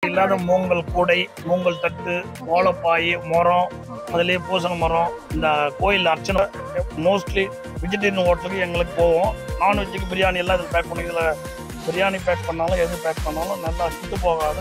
இல்லாத மூங்கல் கூடை மூங்கல் தட்டு ஓலப்பாய் மரம் அதுலேயே பூசண மரம் இந்த கோயில் அர்ச்சனை மோஸ்ட்லி வெஜிடேரியன் ஹோட்டலுக்கு எங்களுக்கு போவோம் நான்வெஜ்ஜுக்கு பிரியாணி எல்லாம் இதில் பேக் பண்ணி இதில் பிரியாணி பேக் பண்ணாலும் எது பேக் பண்ணாலும் நல்லா சுட்டு போகாது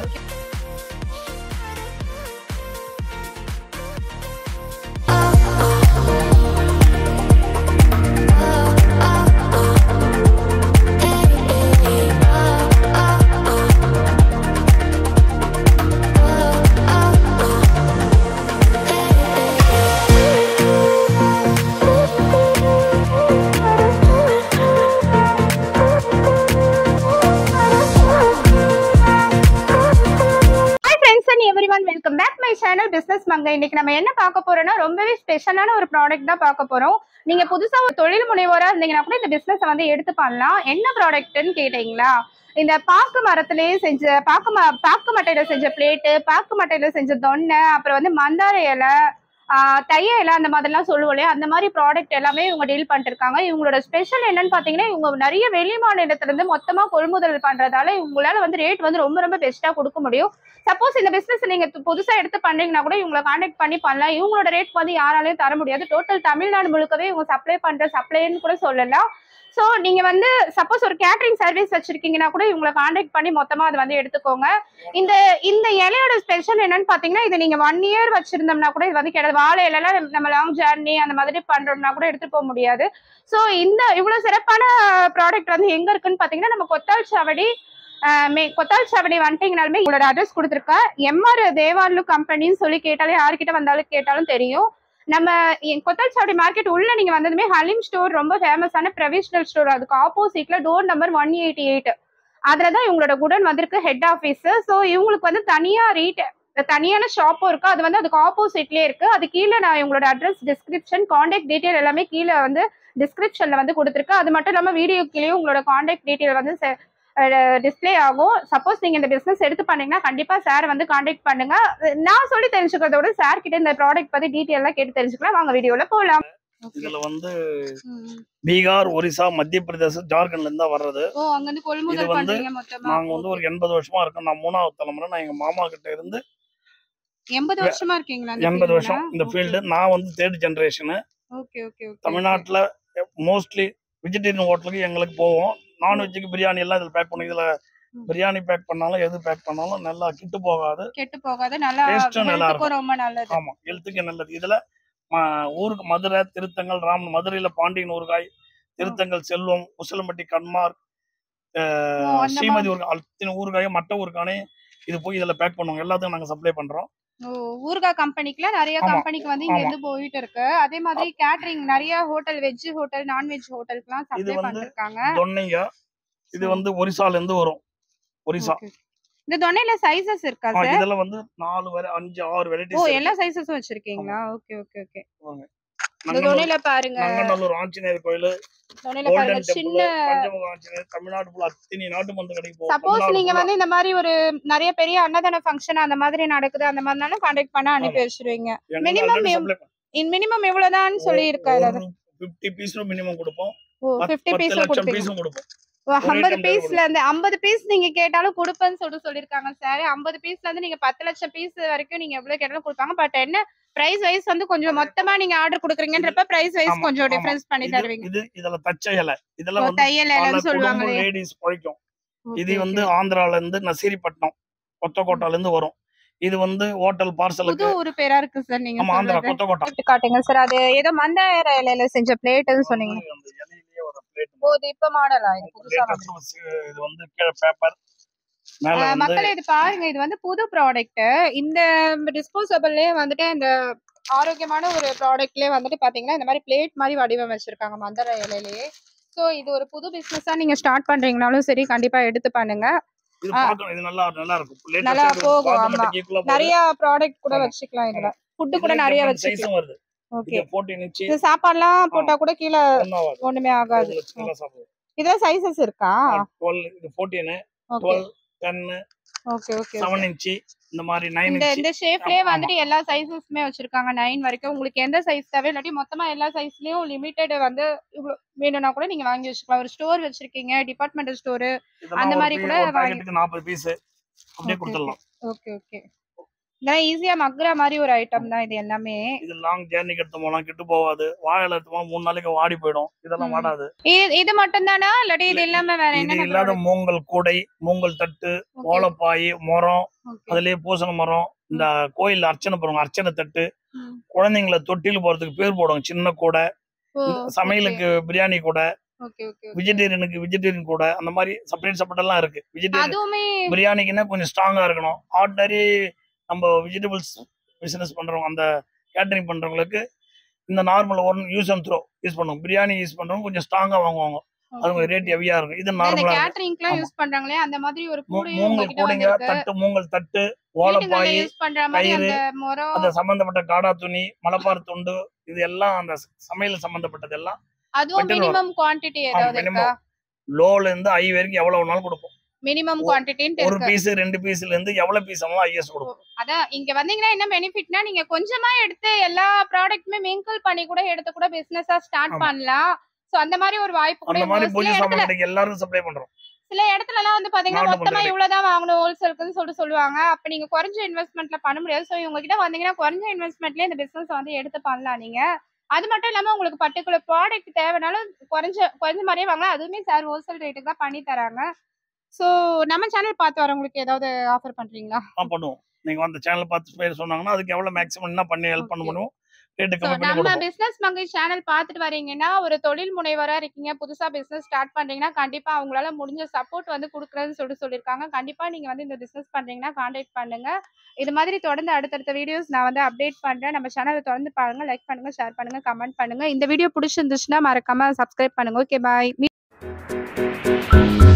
hi friends and everyone welcome back my channel business மங்க இன்னைக்கு நம்ம என்ன பார்க்க போறோம்னா ரொம்பவே ஸ்பெஷலான ஒரு ப்ராடக்ட் தான் பார்க்க போறோம் நீங்க புதுசா ஒரு தொழில் முனைவோரா இருந்தீங்கன்னா கூட இந்த பிசினஸ் வந்து எடுத்து பண்ணலாம் என்ன ப்ராடக்ட்னு கேட்டீங்களா இந்த பாக்கு மரத்திலேயே செஞ்ச பாக்கு ம பாக்கு மட்டையில செஞ்ச பிளேட்டு பாக்கு மட்டையில செஞ்ச தொன்னை அப்புறம் வந்து மந்தார இலை ஆஹ் தைய இலை அந்த மாதிரிலாம் சொல்லுவோம் இல்லையா அந்த மாதிரி ப்ராடக்ட் எல்லாமே இவங்க டீல் பண்ணிட்டு இருக்காங்க இவங்களோட ஸ்பெஷல் என்னன்னு பாத்தீங்கன்னா இவங்க நிறைய வெளி மாநிலத்துல இருந்து மொத்தமா கொள்முதல் பண்றதால இவங்களால வந்து ரேட் வந்து ரொம்ப ரொம்ப பெஸ்ட்டா கொடுக்க முடியும் சப்போஸ் இந்த பிசினஸ் நீங்க து- புதுசா எடுத்து பண்றீங்கன்னா கூட இவங்களை காண்டாக்ட் பண்ணி பண்ணலாம் இவங்களோட ரேட் வந்து யாராலையும் தர முடியாது டோட்டல் தமிழ்நாடு முழுக்கவே இவங்க சப்ளை பண்ற சப்ளைன்னு கூட சொல்லலாம் ஸோ நீங்க வந்து சப்போஸ் ஒரு கேட்டரிங் சர்வீஸ் வச்சிருக்கீங்கன்னா கூட இவங்களை காண்டாக்ட் பண்ணி மொத்தமா அதை வந்து எடுத்துக்கோங்க இந்த இந்த இலையோட ஸ்பெஷல் என்னன்னு பாத்தீங்கன்னா இது நீங்க ஒன் இயர் வச்சிருந்தோம்னா கூட இது வந்து கிடையாது வாழை இலைலாம் நம்ம லாங் ஜர்னி அந்த மாதிரி பண்றோம்னா கூட எடுத்துட்டு போக முடியாது ஸோ இந்த இவ்வளவு சிறப்பான ப்ராடக்ட் வந்து எங்க இருக்குன்னு பாத்தீங்கன்னா நம்ம கொத்தாள் சாவடி ஆஹ் மே கொத்தாள் சாவடி வந்துட்டீங்கனாலுமே உங்களோட அட்ரஸ் கொடுத்துருக்கேன் எம்ஆர் தேவான்லு கம்பெனின்னு சொல்லி கேட்டாலே யார்கிட்ட வந்தாலும் கேட்டாலும் தெரியும் நம்ம எ- கொத்தாள் சாவடி மார்க்கெட் உள்ள நீங்க வந்ததுமே ஹலீம் ஸ்டோர் ரொம்ப ஃபேமஸான ப்ரொவிஷனல் ஸ்டோர் அதுக்கு ஆப்போசிட்ல door number one eighty eight அதுல தான் இவங்களோட குடன் வந்திருக்கு ஹெட் ஆஃபீஸ் ஸோ இவங்களுக்கு வந்து தனியா ரீட் தனியான ஷாப்பும் இருக்கு அது வந்து அதுக்கு ஆப்போசிட்லயே இருக்கு அது கீழே நான் இவங்களோட அட்ரஸ் டிஸ்கிரிப்ஷன் காண்டாக்ட் டீடைல் எல்லாமே கீழே வந்து டிஸ்கிரிப்ஷன்ல வந்து கொடுத்துருக்கு அது மட்டும் இல்லாம வீடியோ கீழே உங்களோட காண்டாக்ட் டீடைல் வந்து டிஸ்ப்ளே ஆகும் சப்போஸ் நீங்க இந்த பிசினஸ் எடுத்து பண்ணீங்கன்னா கண்டிப்பா சார் வந்து காண்டாக்ட் பண்ணுங்க நான் சொல்லி தெரிஞ்சுக்கிறத விட சார் கிட்ட இந்த ப்ராடக்ட் பத்தி டீட்டெயிலாம் கேட்டு தெரிஞ்சுக்கலாம் வாங்க வீடியோல போலாம் இதில் வந்து பீகார் ஒரிசா மத்திய பிரதேசம் ஜார்க்கண்ட்ல இருந்தா வர்றது ஓ அங்க இருந்து இது கொள்முதல் வந்து பண்றீங்க மொத்தமா நாங்க வந்து ஒரு எண்பது வருஷமா இருக்கோம் நான் மூணாவது தலைமுறை நான் எங்க மாமா கிட்ட இருந்து எண்பது வருஷமா இருக்கீங்களா எண்பது வருஷம் இந்த ஃபீல்டு நான் வந்து தேர்ட் ஜெனரேஷனு ஓகே ஓகே தமிழ்நாட்டில் மோஸ்ட்லி வெஜிடேரியன் ஹோட்டலுக்கு எங்களுக்கு போவோம் நான்வெஜ்ஜுக்கு பிரியாணி எல்லாம் இதில் பேக் பண்ணி இதில் பிரியாணி பேக் பண்ணாலும் எது பேக் பண்ணாலும் நல்லா கிட்டு போகாது கெட்டு போகாத நல்லா Taste உம் நல்லா ஹெல்த்துக்கும் ரொம்ப நல்லது ஆமாம் ஹெல்த்துக்கு நல்லது இதில் ஊருக்கு மதுரை திருத்தங்கல் ராம் மதுரையில் பாண்டியன் ஊறுகாய் திருத்தங்கல் செல்வம் உசிலம்பட்டி கண்மார் அஹ், ஓ, அந்த ஸ்ரீமதி ஊறுகாய் அத்தனை ஊறுகாயும் மட்ட ஊறுகானே இது போய் இதில் பேக் பண்ணுவோம் எல்லாத்துக்கும் நாங்கள் சப்ளை பண்ணுறோம் ஓ ஊர்கா கம்பெனிக்குல நிறைய ஆமா. கம்பெனிக்கு வந்து இங்க ஆமா. இருந்து போயிட்டு இருக்கு அதே மாதிரி கேட்டரிங் நிறைய ஹோட்டல் வெஜ் ஹோட்டல் நான்வெஜ் ஹோட்டலுக்குலாம் இது சப்ளை வந்து பண்ணிருக்காங்க தொன்னைங்க இது வந்து ஒரிசாலேருந்து வரும் ஒரிசா Okay. இந்த தொன்னையில சைசஸ் இருக்கா ஆ, சார் இதுல வந்து நாலு வரை அஞ்சு ஆறு ஓ வெரைட்டிஸ் எல்லா சைசஸும் வச்சிருக்கீங்களா ஓகே ஓகே ஓகே இந்த நங்கநல்லூர் தொன்னையில பாருங்க நங்கநல்லூர் ஆஞ்சநேயர் கோயில் தொன்னையில பாருங்க கோல்டன் சின்ன டெம்பிள் பஞ்சமுக ஆஞ்சநேயர் தமிழ்நாடு ஃபுல்லா அத்தனை நாட்டு மருந்து கடைக்கு போகும் சப்போஸ் தமிழ்நாடு நீங்க full-ஆ. வந்து இந்த மாதிரி ஒரு நிறைய பெரிய அன்னதான ஃபங்க்ஷன் அந்த மாதிரி நடக்குது அந்த மாதிரினாலும் கான்டாக்ட் பண்ண அனுப்பி வச்சிருவீங்க எங்க minimum already எவ்- supply இன் மினிமம் எவ்வளவுதான் சொல்லி இருக்காரு அது ஒரு 50 பீஸ் மினிமம் கொடுப்போம் ஓ பத்து- ஃபிஃப்டி பத்து பீஸ்ல லட்சம் கொடுப்பீங்க பீஸும் கொடுப்போம் ஐம்பது time பீஸ்ல இருந்து ஐம்பது பீஸ் நீங்க கேட்டாலும் கொடுப்பேன்னு சொல்லிட்டு சொல்லிருக்காங்க சார் ஐம்பது பீஸ்ல இருந்து நீங்க பத்து லட்சம் பீஸ் வரைக்கும் நீங்க எவ்வளவு கேட்டாலும் கொடுப்பாங்க பட் என்ன பிரைஸ் வைஸ் வந்து கொஞ்சம் மொத்தமா நீங்க ஆர்டர் கொடுக்குறீங்கன்றப்ப பிரைஸ் வைஸ் ஆமா, கொஞ்சம் ஆமா. டிஃபரன்ஸ் பண்ணி இது தருவீங்க இது இதுல தச்ச இலை இதுல ஓ, வந்து தையல் பல இல்லைன்னு குடும்ப சொல்லுவாங்களே லேடிஸ் பழைக்கும் இது Okay, வந்து okay. ஆந்திரால இருந்து நசீரிப்பட்டினம் கொத்தக்கோட்டால இருந்து வரும் இது வந்து ஹோட்டல் புது பார்சலுக்கு ஒரு பேரா இருக்கு சார் நீங்க ஆமா ஆந்திரா சொல்றது கொத்தக்கோட்டா எடுத்து காட்டுங்க சார் அது ஏதோ மந்தார இலையில செஞ்ச பிளேட்னு சொன்னீங்க அந்த இலையிலேயே ஒரு plate ஓ இது இப்ப மாடலா இது புதுசா வந்து latest இது வந்து கீழே பேப்பர் மேல ஆஹ் வந்து மக்களே இது பாருங்க இது வந்து புது ப்ராடக்ட் இந்த டிஸ்போசபிள்லயே வந்துட்டு இந்த ஆரோக்கியமான ஒரு ப்ராடக்ட்லயே வந்துட்டு பாத்தீங்கன்னா இந்த மாதிரி பிளேட் மாதிரி வடிவமைச்சிருக்காங்க மந்தர இலையிலேயே ஸோ இது ஒரு புது பிசினஸா நீங்க ஸ்டார்ட் பண்றீங்கனாலும் சரி கண்டிப்பா எடுத்து பண்ணுங்க இது ஆ. பார்க்கணும் இது நல்லா நல்லா இருக்கும் Latest நல்லா இது போகும், automatic ஆமா. equal ஆ போகுது. நிறைய ப்ராடக்ட் கூட ஆமா. வச்சுக்கலாம் இதுல ஃபுட்டு இதுலயே கூட நிறைய different வச்சுக்கலாம் size-உம் வருது ஓகே இது 14 inch இது சாப்பாடுலாம் போட்டா கூட கீழே ஒண்ணும் ஆகாது. ஒண்ணுமே ஆகாது இது வச்சு நல்லா சாப்பிடுவோம். இதெல்லாம் சைசஸ் இருக்கா ஆ, 12 இது 14 ஓகே 12 10 ஓகே ஓகே 7 inch இந்த மாதிரி 9 இந்த inch இந்த ஷேப்லயே ஆமா, வந்துட்டு எல்லா சைஸஸுமே வச்சிருக்காங்க நைன் வரைக்கும் உங்களுக்கு எந்த சைஸ் தேவை இல்லாட்டி மொத்தமா எல்லா சைஸ்லயும் லிமிட்டெட் வந்து இவ்வளவு வேணும்னா கூட நீங்க வாங்கி வச்சுக்கலாம் ஒரு ஸ்டோர் வச்சிருக்கீங்க டிபார்ட்மெண்டல் ஸ்டோர் இதெல்லாம் அந்த ஒரு மாதிரி பீ- கூட ஒரு வாங்கி- packet க்கு 40 பீஸ் அப்படியே Okay, கொடுத்துடலாம் ஓகே ஓகே இதெல்லாம் ஈஸியா மக்குற மாதிரி ஒரு ஐட்டம் தான் இது எல்லாமே இது லாங் ஜேர்னிக்கு எடுத்து போகலாம் கெட்டு போகாது வாழை எடுத்து போனா மூணு நாளைக்கு வாடி போயிடும் இதெல்லாம் ம். வாடாது இது இது மட்டும் தானா இல்லாட்டி இது இல்லாம வேற இது என்ன இல்லாத மூங்கல் கூடை மூங்கல் தட்டு ஓலப்பாய் மரம் அதுலயே பூசண மரம் இந்த கோயில்ல அர்ச்சனை போடுவாங்க அர்ச்சனை தட்டு குழந்தைங்களை தொட்டில் போறதுக்கு பேர் போடுவாங்க சின்ன கூடை சமையலுக்கு பிரியாணி கூடை ஓகே ஓகே வெஜிடேரியனுக்கு வெஜிடேரியன் கூடை அந்த மாதிரி செப்பரேட் செப்பரேட் எல்லாம் இருக்கு வெஜிடேரியன் அதுவுமே பிரியாணிக்குன்னா கொஞ்சம் ஸ்ட்ராங்கா இருக்கணும் ஆர்டினரி நம்ம வெஜிடபிள்ஸ் பிசினஸ் பண்றவங்க அந்த கேட்டரிங் பண்றவங்களுக்கு இந்த normal one use and throw use பண்ணுவோம் பிரியாணி யூஸ் பண்றவங்க கொஞ்சம் ஸ்ட்ராங்கா வாங்குவாங்க அது கொஞ்சம் ரேட் ஹெவியா இருக்கும் இது இந்த நார்மலா இருக்கும் கேட்டரிங்க்குலாம் ஆமா. யூஸ் பண்றாங்களே அந்த மாதிரி ஒரு மூ- கூடையும் மூங்கல் உங்ககிட்ட கூடைங்க வந்திருக்கு தட்டு மூங்கல் தட்டு வீட்டுங்கள்ல ஓலப்பாய் யூஸ் பண்ற மாதிரி கயிறு, அந்த மரம் அந்த சம்பந்தப்பட்ட காடா துணி மலப்பார் துண்டு இது எல்லாம் அந்த சமையல் சம்பந்தப்பட்டது எல்லாம் அதுவும் வெட்டில மினிமம் குவாண்டிட்டி ஏதாவது minimum. இருக்கா லோல இருந்து ஐ வரைக்கும் எவ்வளவு வேணாலும் கொடுப்போம் மினிமம் ஒரு- குவாண்டிட்டின்னு ஒரு இருக்கு பீஸ் ரெண்டு பீஸ்ல இருந்து எவ்வளவு பீஸ் ஆனாலும் ஐஎஸ் கொடுப்போம் அதான் இங்க வந்தீங்கன்னா என்ன பெனிஃபிட்னா நீங்க கொஞ்சமா எடுத்து எல்லா ப்ராடக்ட்டுமே மிங்கிள் பண்ணி கூட எடுத்து கூட பிசினஸா ஸ்டார்ட் ஆமா. பண்ணலாம் சோ அந்த மாதிரி ஒரு வாய்ப்பு கூட அந்த மாதிரி ஒரு பூஜை சில சாமான் இடத்துல கடைக்கு எல்லாரும் சப்ளை பண்றோம் சில இடத்துல எல்லாம் வந்து பாத்தீங்கன்னா நாட்டு மொத்தமா மருந்து இவ்வளவுதான் வாங்கணும் ஹோல்சேலுக்குன்னு சொல்லிட்டு சொல்லுவாங்க அப்ப நீங்க குறைஞ்ச இன்வெஸ்ட்மெண்ட்ல பண்ண முடியாது சோ இவங்க கிட்ட வந்தீங்கன்னா குறைஞ்ச இன்வெஸ்ட்மெண்ட்லயே இந்த பிசினஸ் வந்து எடுத்து பண்ணலாம் நீங்க அது மட்டும் இல்லாம உங்களுக்கு பர்டிகுலர் ப்ராடக்ட் தேவைனாலும் குறைஞ்ச குறைஞ்ச மாதிரியே வாங்கலாம் அதுவுமே சார் ஹோல்சேல் ரேட்டுக்கு தான் பண்ணி தராங்க சோ நம்ம சேனல் பார்த்து வரவங்களுக்கு ஏதாவது ஆஃபர் பண்றீங்களா தான் பண்ணுவோம் நீங்க அந்த சேனல் பார்த்து பேர் சொன்னாங்கன்னா அதுக்கு எவ்வளவு மேக்ஸிமம் என்ன பண்ணி ஹெல்ப் பண்ண Okay. முடியும் ரேட்டு So, கம்மி பண்ணி நம்ம கொடுப்போம் பிசினஸ் மங்கை சேனல் பார்த்துட்டு வரீங்கன்னா ஒரு தொழில் முனைவரா இருக்கீங்க புதுசா பிசினஸ் ஸ்டார்ட் பண்றீங்கன்னா கண்டிப்பா அவங்களால முடிஞ்ச சப்போர்ட் வந்து கொடுக்குறேன்னு சொல்லிட்டு சொல்லியிருக்காங்க கண்டிப்பா நீங்க வந்து இந்த பிசினஸ் பண்றீங்கன்னா கான்டாக்ட் பண்ணுங்க இது மாதிரி தொடர்ந்து அடுத்தடுத்த வீடியோஸ் நான் வந்து அப்டேட் பண்றேன் நம்ம சேனலை தொடர்ந்து பாருங்க லைக் பண்ணுங்க ஷேர் பண்ணுங்க கமெண்ட் பண்ணுங்க இந்த வீடியோ பிடிச்சிருந்துச்சுன்னா மறக்காம சப்ஸ்கிரைப் பண்ணுங்க ஓகே பாய்